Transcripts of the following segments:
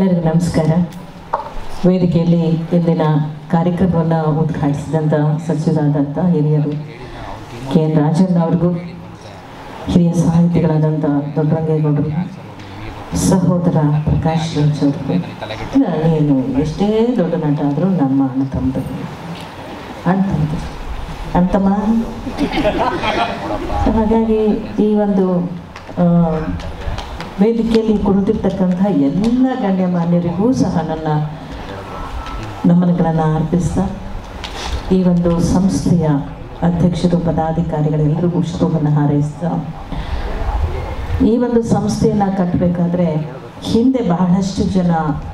ಎಲ್ಲರಿಗೂ ನಮಸ್ಕಾರ ವೇದಿಕೆಯಲ್ಲಿ ಇಂದಿನ ಕಾರ್ಯಕ್ರಮವನ್ನು ಉದ್ಘಾಟಿಸಿದಂಥ ಸಚಿವರಾದಂಥ ಹಿರಿಯರು ಕೆ ಎನ್ ರಾಜಣ್ಣ ಅವ್ರಿಗೂ ಹಿರಿಯ ಸಾಹಿತಿಗಳಾದಂಥ ದೊಡ್ಡರಂಗೇಗೌಡರು ಸಹೋದರ ಪ್ರಕಾಶ್ ರಾಜ್ ಅವ್ರಿಗೂ ನೀನು ಎಷ್ಟೇ ದೊಡ್ಡ ನಟ ಆದರೂ ನಮ್ಮ ಅಣ್ಣ ತಮ್ಮದು ಅಣ್ಣ ತಮ್ಮದು ಅಣ್ಣ ತಮ್ಮ ಹಾಗಾಗಿ ಈ ಒಂದು ಆ, ವೇದಿಕೆಯಲ್ಲಿ ಕುಳಿತಿರ್ತಕ್ಕಂಥ ಎಲ್ಲ ಗಣ್ಯಮಾನ್ಯರಿಗೂ ಸಹ ನನ್ನ ನಮನಗಳನ್ನು ಅರ್ಪಿಸ್ತಾ ಈ ಒಂದು ಸಂಸ್ಥೆಯ ಅಧ್ಯಕ್ಷರು ಪದಾಧಿಕಾರಿಗಳೆಲ್ಲರಿಗೂ ಶುಭವನ್ನು ಹಾರೈಸ್ತಾ ಈ ಒಂದು ಸಂಸ್ಥೆಯನ್ನು ಕಟ್ಟಬೇಕಾದ್ರೆ ಹಿಂದೆ ಬಹಳಷ್ಟು ಜನ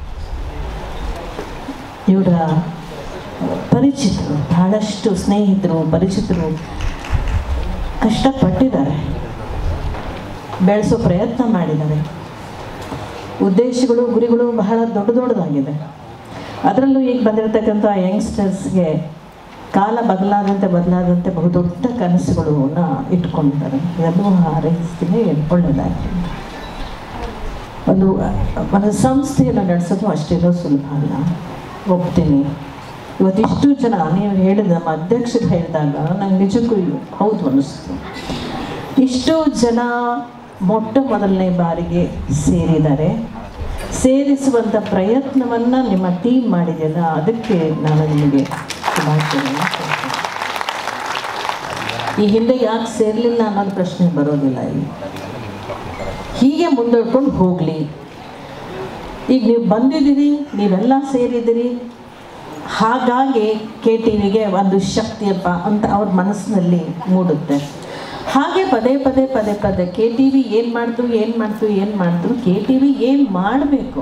ಇವರ ಪರಿಚಿತರು ಬಹಳಷ್ಟು ಸ್ನೇಹಿತರು ಪರಿಚಿತರು ಕಷ್ಟಪಟ್ಟಿದ್ದಾರೆ ಬೆಳೆಸೋ ಪ್ರಯತ್ನ ಮಾಡಿದ್ದಾರೆ ಉದ್ದೇಶಗಳು ಗುರಿಗಳು ಬಹಳ ದೊಡ್ಡ ದೊಡ್ಡದಾಗಿದೆ ಅದರಲ್ಲೂ ಈಗ ಬಂದಿರತಕ್ಕಂಥ ಯಂಗ್ಸ್ಟರ್ಸ್ಗೆ ಕಾಲ ಬದಲಾದಂತೆ ಬದಲಾದಂತೆ ಬಹುದೊಡ್ಡ ಕನಸುಗಳನ್ನ ಇಟ್ಕೊಂಡಿದ್ದಾರೆ ಇದೆಲ್ಲವೂ ಹಾರೈಸ್ತೀನಿ ಒಳ್ಳೆಯದಾಗಿ ಒಂದು ಒಂದು ಸಂಸ್ಥೆಯನ್ನು ನಡೆಸೋದು ಅಷ್ಟೇನೋ ಸುಲಭ ಅಲ್ಲ ಒಪ್ತೀನಿ ಇವತ್ತಿಷ್ಟು ಜನ ನೀವು ಹೇಳಿದ ನಮ್ಮ ಅಧ್ಯಕ್ಷರು ಹೇಳಿದಾಗ ನಂಗೆ ನಿಜಕ್ಕೂ ಇದು ಹೌದು ಅನ್ನಿಸ್ತು ಇಷ್ಟು ಜನ ಮೊಟ್ಟ ಮೊದಲನೇ ಬಾರಿಗೆ ಸೇರಿದ್ದಾರೆ ಸೇರಿಸುವಂಥ ಪ್ರಯತ್ನವನ್ನು ನಿಮ್ಮ ಟೀಮ್ ಮಾಡಿದೆಯಲ್ಲ ಅದಕ್ಕೆ ನಾನು ನಿಮಗೆ ಶುಭಾಶಯಗಳನ್ನು ಕೋರ್ತೇನೆ. ಈ ಹಿಂದೆ ಯಾಕೆ ಸೇರಲಿಲ್ಲ ಅನ್ನೋದು ಪ್ರಶ್ನೆ ಬರೋದಿಲ್ಲ ಇಲ್ಲಿ ಹೀಗೆ ಮುಂದೂಡ್ಕೊಂಡು ಹೋಗಲಿ ಈಗ ನೀವು ಬಂದಿದ್ದೀರಿ ನೀವೆಲ್ಲ ಸೇರಿದ್ದೀರಿ ಹಾಗಾಗಿ ಕೆ ಟಿ ವಿಗೆ ಒಂದು ಶಕ್ತಿಯಪ್ಪ ಅಂತ ಅವ್ರ ಮನಸ್ಸಿನಲ್ಲಿ ಮೂಡುತ್ತೆ ಹಾಗೆ ಪದೇ ಪದೇ ಪದೇ ಪದೇ ಕೆ ಟಿ ವಿ ಏನು ಮಾಡ್ತು ಏನು ಮಾಡ್ತು ಏನು ಮಾಡ್ತು ಕೆ ಟಿ ವಿ ಏನು ಮಾಡಬೇಕು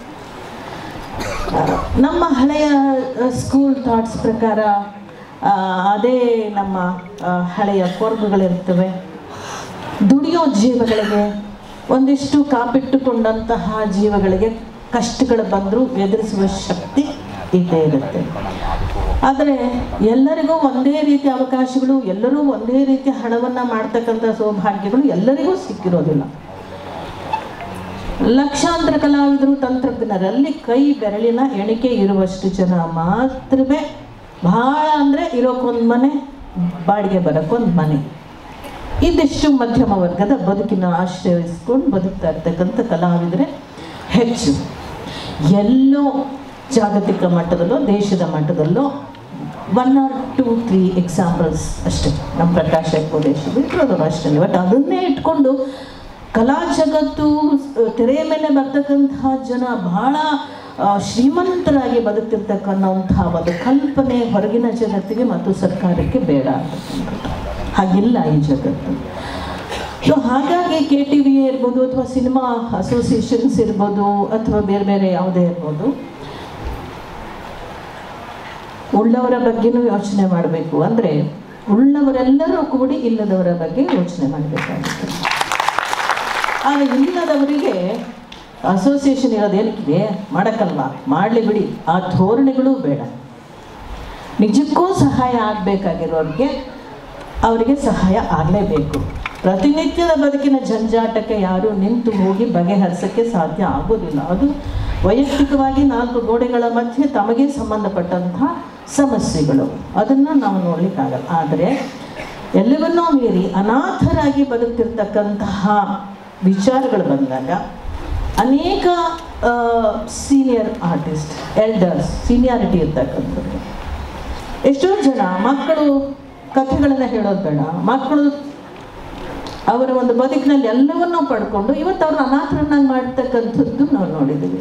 ನಮ್ಮ ಹಳೆಯ ಸ್ಕೂಲ್ ಥಾಟ್ಸ್ ಪ್ರಕಾರ ಆ, ಅದೇ ನಮ್ಮ ಆ, ಹಳೆಯ ಕೊರಗುಗಳಿರ್ತವೆ ದುಡಿಯೋ ಜೀವಗಳಿಗೆ ಒಂದಿಷ್ಟು ಕಾಪಿಟ್ಟುಕೊಂಡಂತಹ ಜೀವಗಳಿಗೆ ಕಷ್ಟಗಳು ಬಂದರೂ ಎದುರಿಸುವ ಶಕ್ತಿ ಇದ್ದೇ ಇರುತ್ತೆ ಆದರೆ ಎಲ್ಲರಿಗೂ ಒಂದೇ ರೀತಿಯ ಅವಕಾಶಗಳು ಎಲ್ಲರೂ ಒಂದೇ ರೀತಿಯ ಹಣವನ್ನು ಮಾಡ್ತಕ್ಕಂಥ ಸೌಭಾಗ್ಯಗಳು ಎಲ್ಲರಿಗೂ ಸಿಕ್ಕಿರೋದಿಲ್ಲ ಲಕ್ಷಾಂತರ ಕಲಾವಿದರು ತಂತ್ರಜ್ಞರಲ್ಲಿ ಕೈ ಬೆರಳಿನ ಎಣಿಕೆ ಇರುವಷ್ಟು ಜನ ಮಾತ್ರವೇ ಬಹಳ ಅಂದರೆ ಇರೋಕ್ಕೊಂದು ಮನೆ ಬಾಡಿಗೆ ಬರೋಕ್ಕೊಂದು ಮನೆ ಇದಿಷ್ಟು ಮಧ್ಯಮ ವರ್ಗದ ಬದುಕಿನ ಆಶ್ರಯಿಸ್ಕೊಂಡು ಬದುಕ್ತಾ ಇರ್ತಕ್ಕಂಥ ಕಲಾವಿದರೆ ಹೆಚ್ಚು ಎಲ್ಲೋ ಜಾಗತಿಕ ಮಟ್ಟದಲ್ಲೋ ದೇಶದ ಮಟ್ಟದಲ್ಲೋ one or two three examples ಅಷ್ಟೇ ನಮ್ಮ ಪ್ರಕಾಶ್ ಕೋದೇಶ್ ಬಿಟ್ಟರು ಅಷ್ಟೇ ಬಟ್ ಅದನ್ನೇ ಇಟ್ಕೊಂಡು ಕಲಾ ಜಗತ್ತು ಅಹ್, ತೆರೆಯ ಮೇಲೆ ಬರ್ತಕ್ಕಂತಹ ಜನ ಬಹಳ ಆ, ಶ್ರೀಮಂತರಾಗಿ ಬದುಕ್ತಿರ್ತಕ್ಕಂಥ ಒಂದು ಕಲ್ಪನೆ ಹೊರಗಿನ ಜಗತ್ತಿಗೆ ಮತ್ತು ಸರ್ಕಾರಕ್ಕೆ ಬೇಡ ಅಂತಕ್ಕಂಥದ್ದು ಹಾಗಿಲ್ಲ ಈ ಜಗತ್ತು ಸೊ ಹಾಗಾಗಿ ಕೆ ಟಿ ವಿ ಇರ್ಬೋದು ಅಥವಾ ಸಿನಿಮಾ ಅಸೋಸಿಯೇಷನ್ಸ್ ಇರ್ಬೋದು ಅಥವಾ ಬೇರೆ ಬೇರೆ ಯಾವುದೇ ಇರ್ಬೋದು ಉಳ್ಳವರ ಬಗ್ಗೆನೂ ಯೋಚನೆ ಮಾಡಬೇಕು ಅಂದರೆ ಉಳ್ಳವರೆಲ್ಲರೂ ಕೂಡಿ ಇಲ್ಲದವರ ಬಗ್ಗೆ ಯೋಚನೆ ಮಾಡಬೇಕಾಗುತ್ತೆ ಆದರೆ ಇಲ್ಲದವರಿಗೆ ಅಸೋಸಿಯೇಷನ್ ಇರೋದೇನಕ್ಕಿದೆ ಮಾಡೋಕ್ಕಲ್ವಾ ಮಾಡಲಿ ಬಿಡಿ ಆ ಧೋರಣೆಗಳು ಬೇಡ ನಿಜಕ್ಕೂ ಸಹಾಯ ಆಗಬೇಕಾಗಿರೋರಿಗೆ ಅವರಿಗೆ ಸಹಾಯ ಆಗಲೇಬೇಕು ಪ್ರತಿನಿತ್ಯದ ಬದುಕಿನ ಜಂಜಾಟಕ್ಕೆ ಯಾರು ನಿಂತು ಹೋಗಿ ಬಗೆಹರಿಸೋಕ್ಕೆ ಸಾಧ್ಯ ಆಗೋದಿಲ್ಲ ಅದು ವೈಯಕ್ತಿಕವಾಗಿ ನಾಲ್ಕು ಗೋಡೆಗಳ ಮಧ್ಯೆ ತಮಗೆ ಸಂಬಂಧಪಟ್ಟಂಥ ಸಮಸ್ಯೆಗಳು ಅದನ್ನು ನಾವು ನೋಡಲಿಕ್ಕಾಗಲ್ಲ ಆದರೆ ಎಲ್ಲವನ್ನೂ ಮೀರಿ ಅನಾಥರಾಗಿ ಬದುಕ್ತಿರ್ತಕ್ಕಂತಹ ವಿಚಾರಗಳು ಬಂದಾಗ ಅನೇಕ ಸೀನಿಯರ್ ಆರ್ಟಿಸ್ಟ್ ಎಲ್ಡರ್ಸ್ ಸೀನಿಯಾರಿಟಿ ಇರ್ತಕ್ಕಂಥದ್ದು ಎಷ್ಟೋ ಜನ ಮಕ್ಕಳು ಕಥೆಗಳನ್ನು ಹೇಳೋದು ಬೇಡ ಮಕ್ಕಳು ಅವರ ಒಂದು ಬದುಕಿನಲ್ಲಿ ಎಲ್ಲವನ್ನೂ ಪಡ್ಕೊಂಡು ಇವತ್ತು ಅವ್ರನ್ನ ಅನಾಥರನ್ನಾಗಿ ಮಾಡ್ತಕ್ಕಂಥದ್ದು ನಾವು ನೋಡಿದ್ದೀವಿ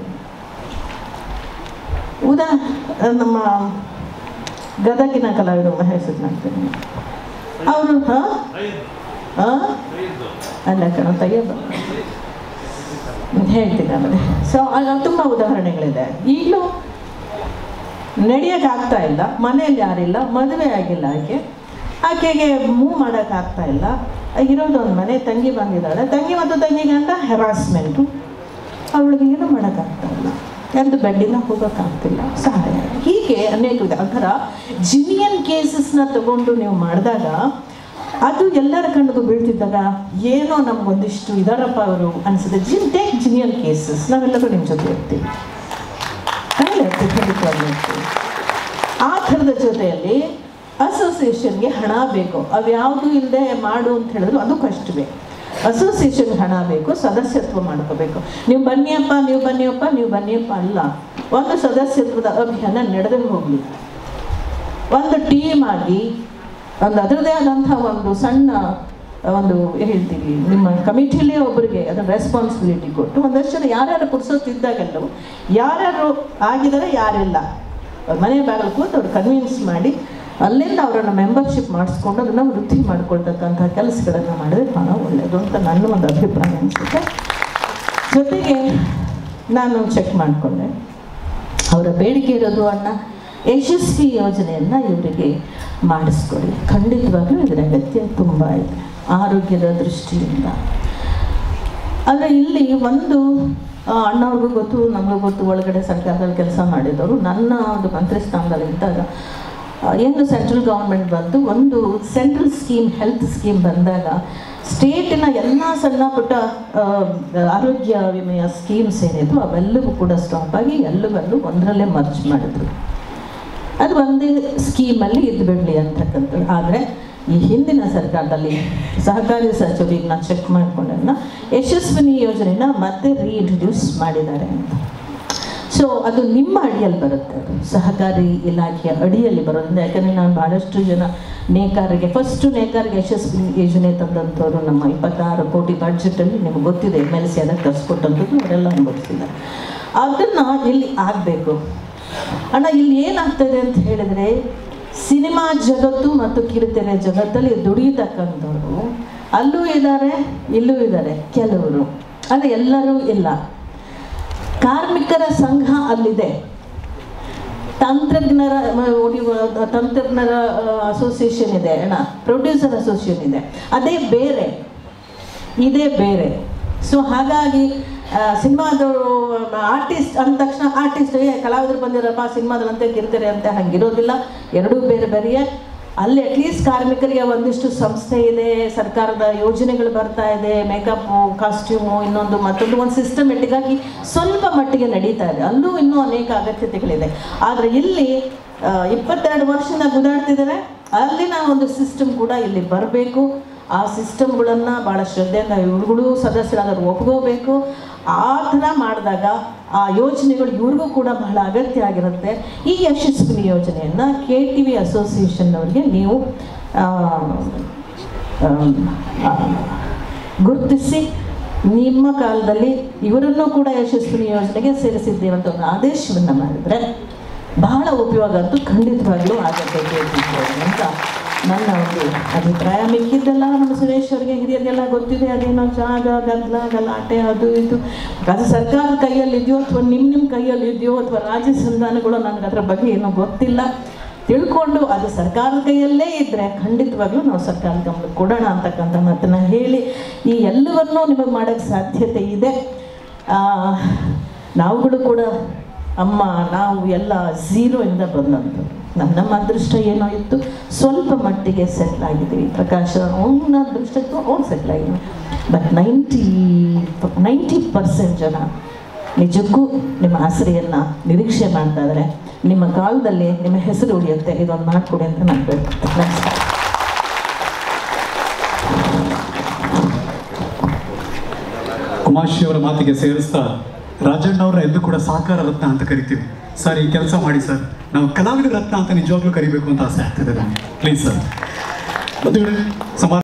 ಉದಾ ನಮ್ಮ ಗದಗಿನ ಕಲಾವಿದರು ಮಹೇಶ್ ಮಾಡ್ತೇನೆ ಅವರು ಹಾಂ ಹಾಂ ಅಲ್ಲ ಕಣ ತೆಗೆಯೋದು ಹೇಳ್ತೀನಿ ಆಮೇಲೆ ಸೊ ತುಂಬ ಉದಾಹರಣೆಗಳಿದೆ ಈಗಲೂ ನಡೆಯೋಕ್ಕಾಗ್ತಾ ಇಲ್ಲ ಮನೆಯಲ್ಲಿ ಯಾರಿಲ್ಲ ಮದುವೆ ಆಗಿಲ್ಲ ಆಕೆ ಆಕೆಗೆ ಮೂವ್ ಮಾಡೋಕ್ಕಾಗ್ತಾ ಇಲ್ಲ ಇರೋದು ಒಂದು ಮನೆ ತಂಗಿ ಬಂದಿದ್ದಾಳೆ ತಂಗಿ ಮತ್ತು ತಂಗಿಗೆ ಅಂತ ಹೆರಾಸ್ಮೆಂಟು ಅವಳಿಗೆ ಏನೂ ಮಾಡೋಕ್ಕಾಗ್ತಾ ಇಲ್ಲ ಎಂದು ಬೆಡ್ಡಿಂದ ಹೋಗೋಕ್ಕಾಗ್ತಿಲ್ಲ ಸಹಾಯ ಹೀಗೆ ಅನೇಕ ಇದೆ ಒಂಥರ ಜಿನಿಯನ್ ಕೇಸಸ್ನ ತಗೊಂಡು ನೀವು ಮಾಡಿದಾಗ ಅದು ಎಲ್ಲರ ಕಣ್ಣಿಗೂ ಬೀಳ್ತಿದ್ದಾಗ ಏನೋ ನಮಗೊಂದಿಷ್ಟು ಇದಾರಪ್ಪ ಅವರು ಅನಿಸುತ್ತೆ ಜಿನ್ ಟೇಕ್ ಜಿನಿಯನ್ ಕೇಸಸ್ ನಾವೆಲ್ಲರೂ ನಿಮ್ಮ ಜೊತೆ ಇರ್ತೀವಿ ಇರುತ್ತೆ ಖಂಡಿತವಾಗ್ಲೂ ಇರುತ್ತೆ. ಆ ಥರದ ಜೊತೆಯಲ್ಲಿ ಅಸೋಸಿಯೇಷನ್ಗೆ ಹಣ ಬೇಕು ಅವ್ಯಾವುದು ಇಲ್ಲದೆ ಮಾಡು ಅಂತ ಹೇಳಿದ್ರು ಅದು ಕಷ್ಟವೇ ಅಸೋಸಿಯೇಷನ್ಗೆ ಹಣ ಬೇಕು ಸದಸ್ಯತ್ವ ಮಾಡ್ಕೋಬೇಕು ನೀವು ಬನ್ನಿಯಪ್ಪ ನೀವು ಬನ್ನಿಯಪ್ಪ ನೀವು ಬನ್ನಿಯಪ್ಪ ಅಲ್ಲ ಒಂದು ಸದಸ್ಯತ್ವದ ಅಭಿಯಾನ ನಡೆದೇ ಹೋಗಲಿ ಒಂದು ಟೀಮ್ ಆಗಿ ಒಂದು ಅದರದೇ ಆದಂಥ ಒಂದು ಸಣ್ಣ ಒಂದು ಏನು ಹೇಳ್ತೀವಿ ನಿಮ್ಮ ಕಮಿಟಿಲೇ ಒಬ್ಬರಿಗೆ ಅದನ್ನ ರೆಸ್ಪಾನ್ಸಿಬಿಲಿಟಿ ಕೊಟ್ಟು ಒಂದಷ್ಟು ಜನ ಯಾರ್ಯಾರು ಪುರ್ಸೊತ್ತಿದ್ದಾಗೆಲ್ಲವೂ ಯಾರ್ಯಾರು ಆಗಿದ್ದಾರೆ ಯಾರಿಲ್ಲ ಅವ್ರ ಮನೆ ಬಾಗಿಲು ಕೂತು ಅವ್ರು ಕನ್ವಿನ್ಸ್ ಮಾಡಿ ಅಲ್ಲಿಂದ ಅವರನ್ನು ಮೆಂಬರ್ಶಿಪ್ ಮಾಡಿಸ್ಕೊಂಡು ಅದನ್ನು ವೃತ್ತಿ ಮಾಡ್ಕೊಳ್ತಕ್ಕಂಥ ಕೆಲಸಗಳನ್ನು ಮಾಡಿದ್ರೆ ಭಾಳ ಒಳ್ಳೆಯದು ಅಂತ ನನ್ನ ಒಂದು ಅಭಿಪ್ರಾಯ ಅನಿಸುತ್ತೆ ಜೊತೆಗೆ ನಾನು ಚೆಕ್ ಮಾಡಿಕೊಂಡೆ ಅವರ ಬೇಡಿಕೆ ಇರೋದು ಅಣ್ಣ ಯಶಸ್ವಿ ಯೋಜನೆಯನ್ನು ಇವರಿಗೆ ಮಾಡಿಸ್ಕೊಡಿ ಖಂಡಿತವಾಗ್ಲೂ ಇದರ ಅಗತ್ಯ ತುಂಬ ಇದೆ ಆರೋಗ್ಯದ ದೃಷ್ಟಿಯಿಂದ ಆದರೆ ಇಲ್ಲಿ ಒಂದು ಆ, ಅಣ್ಣವ್ರಿಗೂ ಗೊತ್ತು ನಮಗೂ ಗೊತ್ತು ಒಳಗಡೆ ಸರ್ಕಾರದಲ್ಲಿ ಕೆಲಸ ಮಾಡಿದವರು ನನ್ನ ಒಂದು ಮಂತ್ರಿ ಸ್ಥಾನದಲ್ಲಿ ಇದ್ದಾಗ ಆ, ಏನು ಸೆಂಟ್ರಲ್ ಗೌರ್ಮೆಂಟ್ ಬಂದು ಒಂದು ಸೆಂಟ್ರಲ್ ಸ್ಕೀಮ್ ಹೆಲ್ತ್ ಸ್ಕೀಮ್ ಬಂದಾಗ ಸ್ಟೇಟಿನ ಎಲ್ಲ ಸಣ್ಣ ಪುಟ್ಟ ಆ, ಆರೋಗ್ಯ ವಿಮೆಯ ಸ್ಕೀಮ್ಸ್ ಏನಿದ್ವು ಅವೆಲ್ಲವೂ ಕೂಡ ಸ್ಟಾಪ್ ಆಗಿ ಎಲ್ಲವೆಲ್ಲೂ ಒಂದರಲ್ಲೇ ಮರ್ಜ್ ಮಾಡಿದ್ರು ಅದು ಒಂದೇ ಸ್ಕೀಮಲ್ಲಿ ಇದ್ದು ಬಿಡಲಿ ಅಂತಕ್ಕಂಥದ್ದು ಆದರೆ ಈ ಹಿಂದಿನ ಸರ್ಕಾರದಲ್ಲಿ ಸಹಕಾರಿ ಸಚಿವರಿಗೆ ನಾನು ಚೆಕ್ ಮಾಡ್ಕೊಂಡನ್ನ ಯಶಸ್ವಿನಿ ಯೋಜನೆನ ಮತ್ತೆ ರೀಇಂಟ್ರಡ್ಯೂಸ್ ಮಾಡಿದ್ದಾರೆ ಅಂತ ಸೊ ಅದು ನಿಮ್ಮ ಅಡಿಯಲ್ಲಿ ಬರುತ್ತೆ ಅದು ಸಹಕಾರಿ ಇಲಾಖೆಯ ಅಡಿಯಲ್ಲಿ ಬರೋದ್ರಿಂದ ಯಾಕಂದರೆ ನಾನು ಭಾಳಷ್ಟು ಜನ ನೇಕಾರರಿಗೆ ಫಸ್ಟು ನೇಕಾರಿಗೆ ಯಶಸ್ವಿನಿ ಯೋಜನೆ ತಂದಂಥವ್ರು ನಮ್ಮ ಇಪ್ಪತ್ತಾರು ಕೋಟಿ ಬಡ್ಜೆಟಲ್ಲಿ ನಿಮ್ಗೆ ಗೊತ್ತಿದೆ ಎಮ್ ಎಲ್ ಸಿ ಅದಕ್ಕೆ ತರಿಸ್ಕೊಟ್ಟಂಥದ್ದು ಅವರೆಲ್ಲ ಅನುಭವಿಸಿದ್ದಾರೆ ಅದನ್ನು ಇಲ್ಲಿ ಆಗಬೇಕು ಅಣ್ಣ ಇಲ್ಲಿ ಏನಾಗ್ತದೆ ಅಂತ ಹೇಳಿದರೆ ಸಿನಿಮಾ ಜಗತ್ತು ಮತ್ತು ಕಿರುತೆರೆ ಜಗತ್ತಲ್ಲಿ ದುಡಿಯತಕ್ಕಂಥವ್ರು ಅಲ್ಲೂ ಇದ್ದಾರೆ ಇಲ್ಲೂ ಇದ್ದಾರೆ ಕೆಲವರು ಅಂದರೆ ಎಲ್ಲರೂ ಇಲ್ಲ ಕಾರ್ಮಿಕರ ಸಂಘ ಅಲ್ಲಿದೆ ತಂತ್ರಜ್ಞರ ಮ- ನೀವು ತಂತ್ರಜ್ಞರ ಅಸೋಸಿಯೇಷನ್ ಇದೆ ಅಣ್ಣ ಪ್ರೊಡ್ಯೂಸರ್ ಅಸೋಸಿಯೇಷನ್ ಇದೆ ಅದೇ ಬೇರೆ ಇದೇ ಬೇರೆ ಸೊ ಹಾಗಾಗಿ ಸಿನಿಮಾದವರು ಆರ್ಟಿಸ್ಟ್ ಅಂದ ತಕ್ಷಣ ಆರ್ಟಿಸ್ಟ್ ಕಲಾವಿದರು ಬಂದಿರಪ್ಪ ಸಿನಿಮಾದಲ್ಲಂತೆ ಕಿರ್ತಾರೆ ಅಂತ ಹಂಗಿರೋದಿಲ್ಲ ಎರಡೂ ಬೇರೆ ಬೇರೆಯೇ ಅಲ್ಲಿ ಅಟ್ಲೀಸ್ಟ್ ಕಾರ್ಮಿಕರಿಗೆ ಒಂದಿಷ್ಟು ಸಂಸ್ಥೆ ಇದೆ ಸರ್ಕಾರದ ಯೋಜನೆಗಳು ಬರ್ತಾ ಇದೆ ಮೇಕಪ್ಪು ಕಾಸ್ಟ್ಯೂಮು ಇನ್ನೊಂದು ಮತ್ತೊಂದು ಒಂದು ಸಿಸ್ಟಮೆಟಿಕ್ ಆಗಿ ಸ್ವಲ್ಪ ಮಟ್ಟಿಗೆ ನಡೀತಾ ಇದೆ ಅಲ್ಲೂ ಇನ್ನೂ ಅನೇಕ ಅಗತ್ಯತೆಗಳಿದೆ ಆದರೆ ಇಲ್ಲಿ ಆ, ಇಪ್ಪತ್ತೆರಡು ವರ್ಷದಿಂದ ಗುದಾಡ್ತಿದ್ದಾರೆ ಅಲ್ಲಿನ ಒಂದು ಸಿಸ್ಟಮ್ ಕೂಡ ಇಲ್ಲಿ ಬರಬೇಕು ಆ ಸಿಸ್ಟಮ್ಗಳನ್ನು ಭಾಳ ಶ್ರದ್ಧೆಯಿಂದ ಇವ್ರುಗಳು ಸದಸ್ಯರಾದವರು ಒಪ್ಕೋಬೇಕು ಆ ಥರ ಮಾಡಿದಾಗ ಆ ಯೋಜನೆಗಳು ಇವ್ರಿಗೂ ಕೂಡ ಬಹಳ ಅಗತ್ಯ ಆಗಿರುತ್ತೆ ಈ ಯಶಸ್ವಿನಿ ಯೋಜನೆಯನ್ನು ಕೆ ಟಿ ವಿ ಅಸೋಸಿಯೇಷನ್ನವ್ರಿಗೆ ನೀವು ಆ, ಆ, ಗುರುತಿಸಿ ನಿಮ್ಮ ಕಾಲದಲ್ಲಿ ಇವರನ್ನು ಕೂಡ ಯಶಸ್ವಿನಿ ಯೋಜನೆಗೆ ಸೇರಿಸಿದ್ದೇವೆ ಅಂತ ಒಂದು ಆದೇಶವನ್ನು ಮಾಡಿದರೆ ಬಹಳ ಉಪಯೋಗ ಅಂತೂ ಖಂಡಿತವಾಗ್ಲೂ ಆಗತ್ತೆ KTV ಅಂತ ನನ್ನ ಒಂದು ಅಭಿಪ್ರಾಯ ಮಿಕ್ಕಿದ್ದೆಲ್ಲ ನಮ್ಮ ಸುರೇಶ್ ಅವರಿಗೆ ಹಿರಿಯರಿಗೆಲ್ಲ ಗೊತ್ತಿದೆ ಅದೇನೋ ಜಾಗ ಗದ್ದಲ ಗಲಾಟೆ ಅದು ಇದು ಅದು ಸರ್ಕಾರದ ಕೈಯಲ್ಲಿ ಇದೆಯೋ ಅಥವಾ ನಿಮ್ಮ ನಿಮ್ಮ ಕೈಯಲ್ಲಿ ಇದೆಯೋ ಅಥವಾ ರಾಜ್ಯ ಸಂಧಾನಗಳು ನನಗೆ ಅದರ ಬಗ್ಗೆ ಏನೋ ಗೊತ್ತಿಲ್ಲ ತಿಳ್ಕೊಂಡು ಅದು ಸರ್ಕಾರದ ಕೈಯಲ್ಲೇ ಇದ್ದರೆ ಖಂಡಿತವಾಗ್ಲೂ ನಾವು ಸರ್ಕಾರದ ಗಮನಕ್ಕೆ ಕೊಡೋಣ ಅಂತಕ್ಕಂಥ ಮಾತನ್ನು ಹೇಳಿ ಈ ಎಲ್ಲವನ್ನೂ ನಿಮಗೆ ಮಾಡೋಕ್ಕೆ ಸಾಧ್ಯತೆ ಇದೆ ಆ, ನಾವುಗಳು ಕೂಡ ಅಮ್ಮ ನಾವು ಎಲ್ಲ ಝೀರೋಯಿಂದ ಬಂದಂಥದ್ದು ನಮ್ಮ ನಮ್ಮ ಅದೃಷ್ಟ ಏನೋ ಇತ್ತು ಸ್ವಲ್ಪ ಮಟ್ಟಿಗೆ ಸೆಟ್ಲ್ ಆಗಿದ್ದೀವಿ ಪ್ರಕಾಶ ಅವನ ಅದೃಷ್ಟ ಇತ್ತು ಅವ್ನು ಸೆಟ್ಲ್ ಆಗಿದ್ವಿ ಬಟ್ ನೈಂಟಿ ನೈಂಟಿ ಪರ್ಸೆಂಟ್ ಜನ ನಿಜಕ್ಕೂ ನಿಮ್ಮ ಆಸರೆಯನ್ನು ನಿರೀಕ್ಷೆ ಮಾಡ್ತಾ ಇದ್ದಾರೆ ನಿಮ್ಮ ಕಾಲದಲ್ಲಿ ನಿಮ್ಮ ಹೆಸರು ಉಳಿಯುತ್ತೆ ಇದೊಂದು ಮಾಡಿಕೊಡಿ ಅಂತ ನಾನು ಹೇಳ್ತೀನಿ ನಮಸ್ಕಾರ ಕುಮಾಶಿ ಅವರ ಮಾತಿಗೆ ಸೇರಿಸ್ತಾ ರಾಜಣ್ಣ ಅವರ ಎಲ್ಲೂ ಕೂಡ ಸಹಕಾರ ರತ್ನ ಅಂತ ಕರಿತೀವಿ ಸರ್ ಈ ಕೆಲಸ ಮಾಡಿ ಸರ್ ನಾವು ಕಲಾವಿದ ರತ್ನ ಅಂತ ನಿಜವಾಗ್ಲೂ ಕರಿಬೇಕು ಅಂತ ಆಸೆ ಆಗ್ತದೆ ನನಗೆ ಪ್ಲೀಸ್ ಸರ್ ಮದುವೆ ಸಮಾರಂಭ